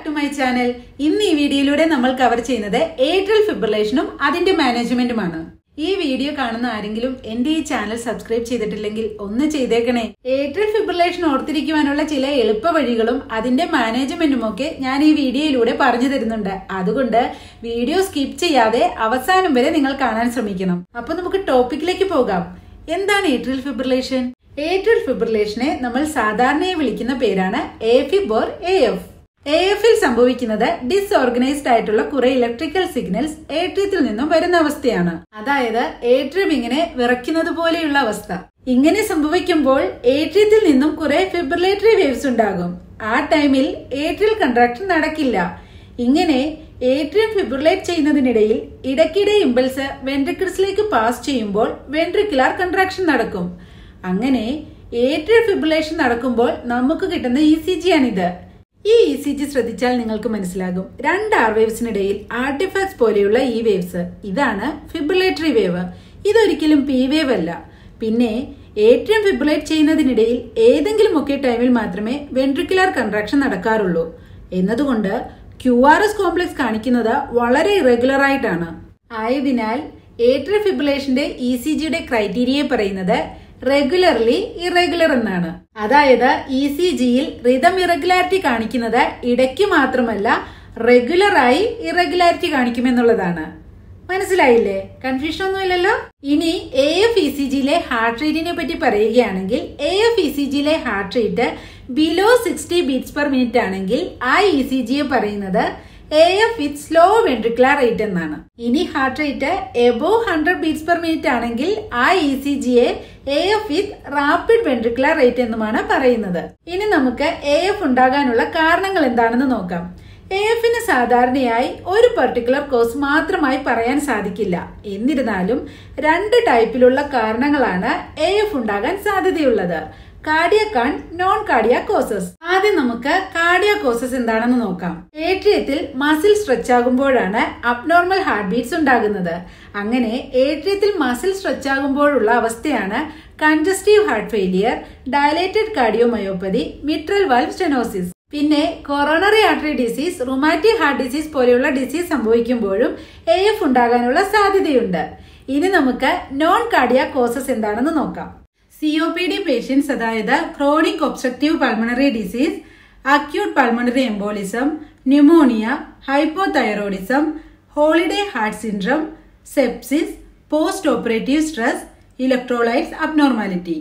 to my channel ഇന്ന് ഈ വീഡിയോയിലൂടെ നമ്മൾ കവർ ചെയ്യുന്നത് ഏട്രൽ ഫിബ്രിലേഷനും അതിന്റെ മാനേജ്മെന്റുമാണ് ഈ വീഡിയോ കാണുന്ന ആരെങ്കിലും എന്റെ ഈ ചാനൽ സബ്സ്ക്രൈബ് ചെയ്തിട്ടില്ലെങ്കിൽ ഒന്ന് ചെയ്തേക്കണേ ഏട്രൽ ഫിബ്രിലേഷൻ ഓർത്തിരിക്കുവാനുള്ള ചില എളുപ്പ വഴികളും അതിന്റെ മാനേജ്മെന്റും ഒക്കെ ഞാൻ ഈ വീഡിയോയിലൂടെ പറഞ്ഞു തരുന്നുണ്ട് അതുകൊണ്ട് വീഡിയോ സ്കിപ്പ് ചെയ്യാതെ അവസാനം വരെ നിങ്ങൾ കാണാൻ ശ്രമിക്കണം അപ്പൊ നമുക്ക് ടോപ്പിക്കിലേക്ക് പോകാം എന്താണ് ഏട്രൽ ഫിബ്രിലേഷൻ ഏട്രൽ ഫിബ്രിലേഷനെ നമ്മൾ സാധാരണയായി വിളിക്കുന്ന പേരാണ് AFib or A F A എഫിൽ സംഭവിക്കുന്നത് ഡിസ്ഓർഗനൈസ്ഡ് ആയിട്ടുള്ള കുറെ ഇലക്ട്രിക്കൽ സിഗ്നൽസ് ഏട്രിയത്തിൽ നിന്നും വരുന്ന അവസ്ഥയാണ് അതായത് ഏട്രിയം ഇങ്ങനെ വിറയ്ക്കുന്നത് പോലെയുള്ള അവസ്ഥ ഇങ്ങനെ സംഭവിക്കുമ്പോൾ ഏട്രിയത്തിൽ നിന്നും കുറെ ഫിബ്രിലേറ്ററി വേവ്സ് ഉണ്ടാകും ആ ടൈമിൽ ഏട്രിയൽ കൺട്രാക്ഷൻ നടക്കില്ല ഇങ്ങനെ ഏട്രിയം ഫിബ്രിലേറ്റ് ചെയ്യുന്നതിനിടയിൽ ഇടയ്ക്കിടെ ഇമ്പൾസ് വെൻട്രിക്കിൾസിലേക്ക് പാസ് ചെയ്യുമ്പോൾ വെൻട്രിക്കുലാർ കൺട്രാക്ഷൻ നടക്കും അങ്ങനെ ഏട്രിയൽ ഫിബ്രിലേഷൻ നടക്കുമ്പോൾ നമുക്ക് കിട്ടുന്ന ഇ സി ജി ആണിത് ഈ ഇ സി ജി ശ്രദ്ധിച്ചാൽ നിങ്ങൾക്ക് മനസ്സിലാകും രണ്ട് ആർ വേവ്സിനിടയിൽ ആർട്ടിഫാക്ട്സ് പോലെയുള്ള ഈ വേവ്സ് ഇതാണ് ഫിബ്രിലേറ്ററി വേവ് ഇതൊരിക്കലും പി വേവ് അല്ല പിന്നെ ഏട്രിയം ഫിബ്രിലേറ്റ് ചെയ്യുന്നതിനിടയിൽ ഏതെങ്കിലുമൊക്കെ ടൈമിൽ മാത്രമേ വെൻട്രിക്കുലാർ കൺട്രാക്ഷൻ നടക്കാറുള്ളൂ എന്നതുകൊണ്ട് ക്യു ആർ എസ് കോംപ്ലക്സ് കാണിക്കുന്നത് വളരെ ഇറഗുലർ ആയിട്ടാണ് ആയതിനാൽ ഏട്രിയ ഫിബ്രിലേഷന്റെ ഇ സി ജിയുടെ ക്രൈറ്റീരിയ പറയുന്നത് റെഗുലർലി ഇറഗുലർ എന്നാണ് അതായത് ഇ സി ജിയിൽ റിതം ഇറഗുലാരിറ്റി കാണിക്കുന്നത് ഇടയ്ക്ക് മാത്രമല്ല റെഗുലറായി ഇറഗുലാരിറ്റി കാണിക്കുമെന്നുള്ളതാണ് മനസ്സിലായില്ലേ കൺഫ്യൂഷൻ ഒന്നുമില്ലല്ലോ ഇനി എ എഫ് ഇ സി ജിയിലെ ഹാർട്ട് റേറ്റിനെ പറ്റി പറയുകയാണെങ്കിൽ എ എഫ് ഇ സി ജിയിലെ heart rate below sixty beats per minute ആണെങ്കിൽ ആ ഇ സി ജിയെ പറയുന്നത് A F with slow ventricular rate എന്നാണ് ഇനി heart rate above hundred beats per minute ആണെങ്കിൽ ആ ഇ സി ജിയെ A F with rapid ventricular rate എന്നുമാണ് പറയുന്നത് ഇനി നമുക്ക് എ എഫ് ഉണ്ടാകാനുള്ള കാരണങ്ങൾ എന്താണെന്ന് നോക്കാം എ എഫിന് സാധാരണയായി ഒരു പെർട്ടിക്കുലർ കോസ് മാത്രമായി പറയാൻ സാധിക്കില്ല എന്നിരുന്നാലും രണ്ട് ടൈപ്പിലുള്ള കാരണങ്ങളാണ് എ എഫ് ഉണ്ടാകാൻ സാധ്യതയുള്ളത് കാർഡിയക്കാൺ നോൺ കാർഡിയ കോസസ് ആദ്യം നമുക്ക് കാർഡിയ കോസസ് എന്താണെന്ന് നോക്കാം ഏട്രിയത്തിൽ മസിൽ സ്ട്രെച്ച് ആകുമ്പോഴാണ് അബ്നോർമൽ ഹാർട്ട് ബീറ്റ്സ് ഉണ്ടാകുന്നത് അങ്ങനെ ഏട്രിയത്തിൽ മസിൽ സ്ട്രെച്ച് ആകുമ്പോഴുള്ള അവസ്ഥയാണ് congestive heart failure dilated cardiomyopathy mitral valve stenosis പിന്നെ coronary artery disease rheumatic heart disease പോലെയുള്ള ഡിസീസ് സംഭവിക്കുമ്പോഴും എ എഫ് ഉണ്ടാകാനുള്ള സാധ്യതയുണ്ട് ഇനി നമുക്ക് നോൺ കാർഡിയ കോസസ് എന്താണെന്ന് നോക്കാം C O P D patients അതായത് chronic obstructive pulmonary disease acute pulmonary embolism pneumonia hypothyroidism holiday heart syndrome sepsis post operative stress electrolytes abnormality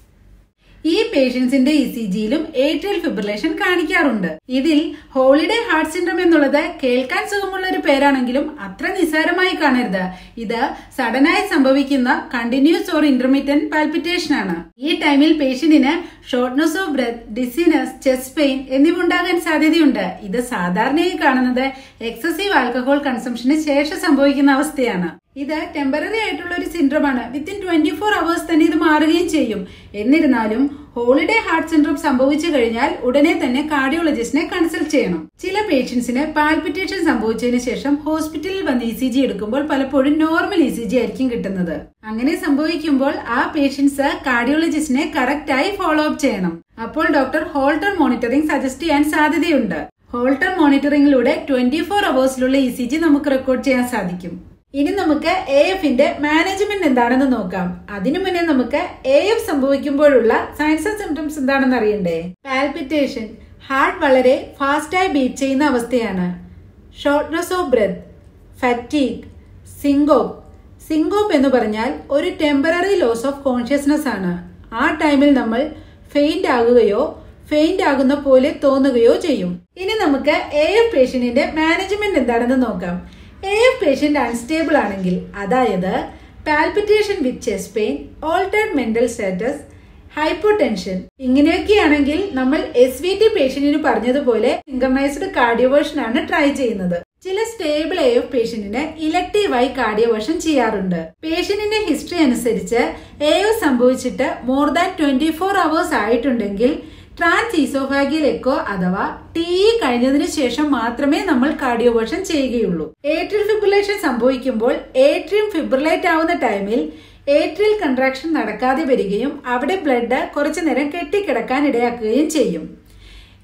ഈ പേഷ്യൻസിന്റെ ഇ സി ജിയിലും ഏട്രിയൽ ഫിബ്രിലേഷൻ കാണിക്കാറുണ്ട് ഇതിൽ ഹോളിഡേ ഹാർട്ട് സിൻഡ്രം എന്നുള്ളത് കേൾക്കാൻ സുഖമുള്ള ഒരു പേരാണെങ്കിലും അത്ര നിസ്സാരമായി കാണരുത് ഇത് സഡനായി സംഭവിക്കുന്ന കണ്ടിന്യൂസ് ഓർ ഇന്റർമീഡിയന്റ് പാൽപിറ്റേഷൻ ആണ് ഈ ടൈമിൽ പേഷ്യന്റിന് shortness of breath dizziness chest pain എന്നിവ ഉണ്ടാകാൻ സാധ്യതയുണ്ട് ഇത് സാധാരണയായി കാണുന്നത് എക്സസീവ് ആൽക്കഹോൾ കൺസംഷന് ശേഷം സംഭവിക്കുന്ന അവസ്ഥയാണ് ഇത് ടെമ്പററി ആയിട്ടുള്ള ഒരു സിൻഡ്രോമാണ് വിത്തിൻ ട്വന്റി ഫോർ അവേഴ്സ് തന്നെ ഇത് മാറുകയും ചെയ്യും എന്നിരുന്നാലും ഹോളിഡേ ഹാർട്ട് സിൻഡ്രോം സംഭവിച്ചു കഴിഞ്ഞാൽ ഉടനെ തന്നെ കാർഡിയോളജിസ്റ്റിനെ കൺസൾട്ട് ചെയ്യണം ചില പേഷ്യൻസിന് പാൽപിറ്റേഷൻ സംഭവിച്ചതിന് ശേഷം ഹോസ്പിറ്റലിൽ വന്ന് ഇ സി ജി എടുക്കുമ്പോൾ പലപ്പോഴും നോർമൽ ഇ സി ജി ആയിരിക്കും കിട്ടുന്നത് അങ്ങനെ സംഭവിക്കുമ്പോൾ ആ പേഷ്യൻസ് കാർഡിയോളജിസ്റ്റിനെ കറക്റ്റായി ഫോളോ അപ്പ് ചെയ്യണം അപ്പോൾ ഡോക്ടർ ഹോൾട്ടർ മോണിറ്ററിംഗ് സജസ്റ്റ് ചെയ്യാൻ സാധ്യതയുണ്ട് ഹോൾട്ടർ മോണിറ്ററിംഗിലൂടെ ട്വന്റി ഫോർ അവേഴ്സിലുള്ള ഇ സി ജി നമുക്ക് റെക്കോർഡ് ചെയ്യാൻ സാധിക്കും ഇനി നമുക്ക് എ എഫിന്റെ മാനേജ്മെന്റ് എന്താണെന്ന് നോക്കാം അതിനു മുന്നേ നമുക്ക് എ എഫ് സംഭവിക്കുമ്പോഴുള്ള സയൻസ് ആൻഡ് സിംറ്റംസ് എന്താണെന്ന് അറിയണ്ടേ പാൽപിറ്റേഷൻ ഹാർട്ട് വളരെ ഫാസ്റ്റായി ബീറ്റ് ചെയ്യുന്ന അവസ്ഥയാണ് shortness of breath fatigue syncope syncope എന്ന് പറഞ്ഞാൽ ഒരു ടെമ്പററി ലോസ് ഓഫ് കോൺഷ്യസ്നെസ് ആണ് ആ ടൈമിൽ നമ്മൾ ഫെയിന്റ് ആകുകയോ ഫെയിന്റ് ആകുന്ന പോലെ തോന്നുകയോ ചെയ്യും ഇനി നമുക്ക് എ എഫ് പേഷ്യന്റിന്റെ മാനേജ്മെന്റ് എന്താണെന്ന് നോക്കാം എ എഫ് പേഷ്യന്റ് അൺസ്റ്റേബിൾ ആണെങ്കിൽ അതായത് palpitation with chest pain altered mental status hypotension ഇങ്ങനെയൊക്കെയാണെങ്കിൽ നമ്മൾ എസ് വി ടി പേഷ്യന്റിന് പറഞ്ഞതുപോലെ സിങ്കർണൈസ്ഡ് കാർഡിയോവേർഷൻ ആണ് ട്രൈ ചെയ്യുന്നത് ചില സ്റ്റേബിൾ എ എഫ് പേഷ്യന്റിന് ഇലക്റ്റീവായി കാർഡിയോവേർഷൻ ചെയ്യാറുണ്ട് പേഷ്യന്റിന്റെ ഹിസ്റ്ററി അനുസരിച്ച് എ എഫ് സംഭവിച്ചിട്ട് more than twenty four hours ആയിട്ടുണ്ടെങ്കിൽ ട്രാൻസ് ഈസോഫാഗിയൽ എക്കോ അഥവാ ടി കഴിഞ്ഞതിന് ശേഷം മാത്രമേ നമ്മൾ കാർഡിയോവേർഷൻ ചെയ്യുകയുള്ളൂ ഏട്രിയൽ ഫിബ്രിലേഷൻ സംഭവിക്കുമ്പോൾ ഏട്രിയം ഫിബ്രിലേറ്റ് ആവുന്ന ടൈമിൽ ഏട്രിയൽ കൺട്രാക്ഷൻ നടക്കാതെ വരികയും അവിടെ ബ്ലഡ് കുറച്ചു നേരം കെട്ടിക്കിടക്കാൻ ഇടയാക്കുകയും ചെയ്യും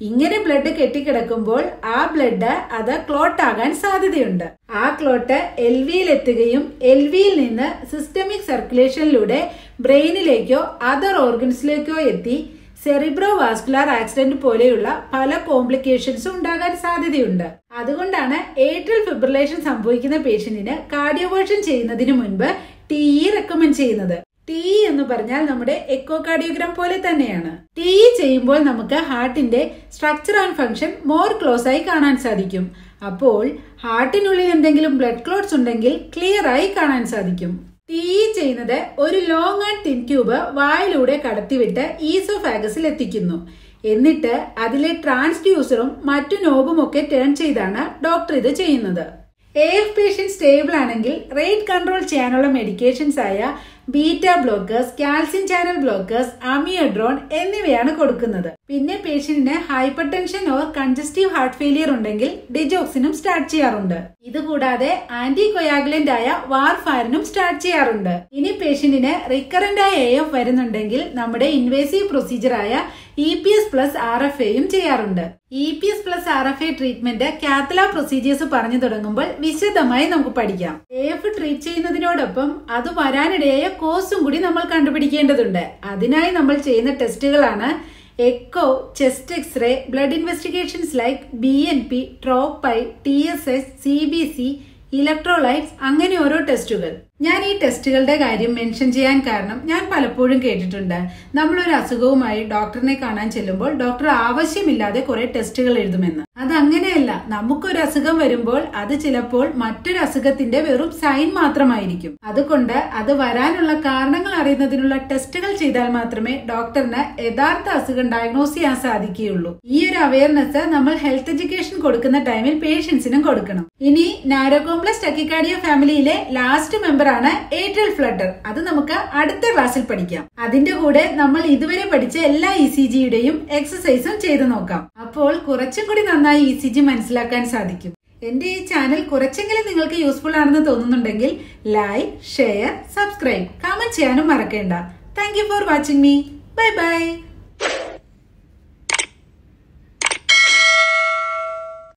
ഇങ്ങനെ ബ്ലഡ് കെട്ടിക്കിടക്കുമ്പോൾ ആ ബ്ലഡ് അത് ക്ലോട്ട് ആകാൻ സാധ്യതയുണ്ട് ആ ക്ലോട്ട് എൽ വിയിൽ എത്തുകയും എൽ വിയിൽ നിന്ന് സിസ്റ്റമിക് സർക്കുലേഷനിലൂടെ ബ്രെയിനിലേക്കോ അതർ ഓർഗൻസിലേക്കോ എത്തി സെറിബ്രോ വാസ്കുലാർ ആക്സിഡന്റ് പോലെയുള്ള പല കോംപ്ലിക്കേഷൻസും ഉണ്ടാകാൻ സാധ്യതയുണ്ട് അതുകൊണ്ടാണ് ഏട്രൽ ഫിബ്രിലേഷൻ സംഭവിക്കുന്ന പേഷ്യന്റിന് കാർഡിയോവേർഷൻ ചെയ്യുന്നതിന് മുൻപ് ടി ഇ റെക്കമെൻഡ് ചെയ്യുന്നത് ടി എന്ന് പറഞ്ഞാൽ നമ്മുടെ എക്കോ കാർഡിയോഗ്രാം പോലെ തന്നെയാണ് ടി ചെയ്യുമ്പോൾ നമുക്ക് ഹാർട്ടിന്റെ structure and function more close ആയി കാണാൻ സാധിക്കും അപ്പോൾ ഹാർട്ടിനുള്ളിൽ എന്തെങ്കിലും ബ്ലഡ് ക്ലോട്ട്സ് ഉണ്ടെങ്കിൽ ക്ലിയർ ആയി കാണാൻ സാധിക്കും ടി ചെയ്യുന്നത് ഒരു ലോങ് ആൻഡ് തിൻ ട്യൂബ് വായിലൂടെ കടത്തിവിട്ട് ഈസോഫാഗസിൽ എത്തിക്കുന്നു എന്നിട്ട് അതിലെ ട്രാൻസ്ഡ്യൂസറും മറ്റു നോബും ഒക്കെ ടേൺ ചെയ്താണ് ഡോക്ടർ ഇത് ചെയ്യുന്നത് എ എഫ് പേഷ്യന്റ് സ്റ്റേബിൾ ആണെങ്കിൽ റേറ്റ് കൺട്രോൾ ചെയ്യാനുള്ള മെഡിക്കേഷൻസ് ആയ beta blockers calcium channel blockers amiodarone എന്നിവയാണ് കൊടുക്കുന്നത് പിന്നെ പേഷ്യന്റിന് hypertension or congestive heart failure ഉണ്ടെങ്കിൽ ഡിജോക്സിനും സ്റ്റാർട്ട് ചെയ്യാറുണ്ട് ഇതുകൂടാതെ ആന്റി കൊയാഗുലന്റ് ആയ വാർഫാരിനും സ്റ്റാർട്ട് ചെയ്യാറുണ്ട് ഇനി പേഷ്യന്റിന് റിക്കറന്റ് ആയ എ എഫ് വരുന്നുണ്ടെങ്കിൽ നമ്മുടെ ഇൻവേസീവ് പ്രൊസീജിയർ ആയ E P S plus R F എയും ചെയ്യാറുണ്ട് E P S plus R F A treatment cath lab procedures പറഞ്ഞു തുടങ്ങുമ്പോൾ വിശദമായി നമുക്ക് പഠിക്കാം എ എഫ് ട്രീറ്റ് ചെയ്യുന്നതിനോടൊപ്പം അത് വരാനിടയായ കോസും കൂടി നമ്മൾ കണ്ടുപിടിക്കേണ്ടതുണ്ട് അതിനായി നമ്മൾ ചെയ്യുന്ന ടെസ്റ്റുകളാണ് echo chest X-ray blood investigations like B N P trop I T S S C B C electrolytes അങ്ങനെ ഓരോ ടെസ്റ്റുകൾ ഞാൻ ഈ ടെസ്റ്റുകളുടെ കാര്യം മെൻഷൻ ചെയ്യാൻ കാരണം ഞാൻ പലപ്പോഴും കേട്ടിട്ടുണ്ട് നമ്മളൊരു അസുഖവുമായി ഡോക്ടറിനെ കാണാൻ ചെല്ലുമ്പോൾ ഡോക്ടർ ആവശ്യമില്ലാതെ കുറെ ടെസ്റ്റുകൾ എഴുതുമെന്ന് അത് അങ്ങനെയല്ല നമുക്കൊരു അസുഖം വരുമ്പോൾ അത് ചിലപ്പോൾ മറ്റൊരു അസുഖത്തിന്റെ വെറും സൈൻ മാത്രമായിരിക്കും അതുകൊണ്ട് അത് വരാനുള്ള കാരണങ്ങൾ അറിയുന്നതിനുള്ള ടെസ്റ്റുകൾ ചെയ്താൽ മാത്രമേ ഡോക്ടറിന് യഥാർത്ഥ അസുഖം ഡയഗ്നോസ് ചെയ്യാൻ സാധിക്കുകയുള്ളൂ ഈ ഒരു അവയർനെസ് നമ്മൾ ഹെൽത്ത് എഡ്യൂക്കേഷൻ കൊടുക്കുന്ന ടൈമിൽ പേഷ്യൻസിനും കൊടുക്കണം ഇനി നാരോകോംപ്ലസ് ടക്കിക്കാർഡിയ ഫാമിലിയിലെ ലാസ്റ്റ് മെമ്പർ ആണ് ഏട്രൽ ഫ്ലട്ടർ അത് നമുക്ക് അടുത്ത ക്ലാസ്സിൽ പഠിക്കാം അതിന്റെ കൂടെ നമ്മൾ ഇതുവരെ പഠിച്ച എല്ലാ ഇ സി ജിയുടെയും എക്സസൈസും ചെയ്തു നോക്കാം അപ്പോൾ കുറച്ചും കൂടി നന്നായി ഇ സി ജി മനസ്സിലാക്കാൻ സാധിക്കും എന്റെ ഈ ചാനൽ കുറച്ചെങ്കിലും നിങ്ങൾക്ക് യൂസ്ഫുൾ ആണെന്ന് തോന്നുന്നുണ്ടെങ്കിൽ ലൈക്ക് ഷെയർ സബ്സ്ക്രൈബ് കമന്റ് ചെയ്യാനും മറക്കേണ്ട thank you for watching me bye by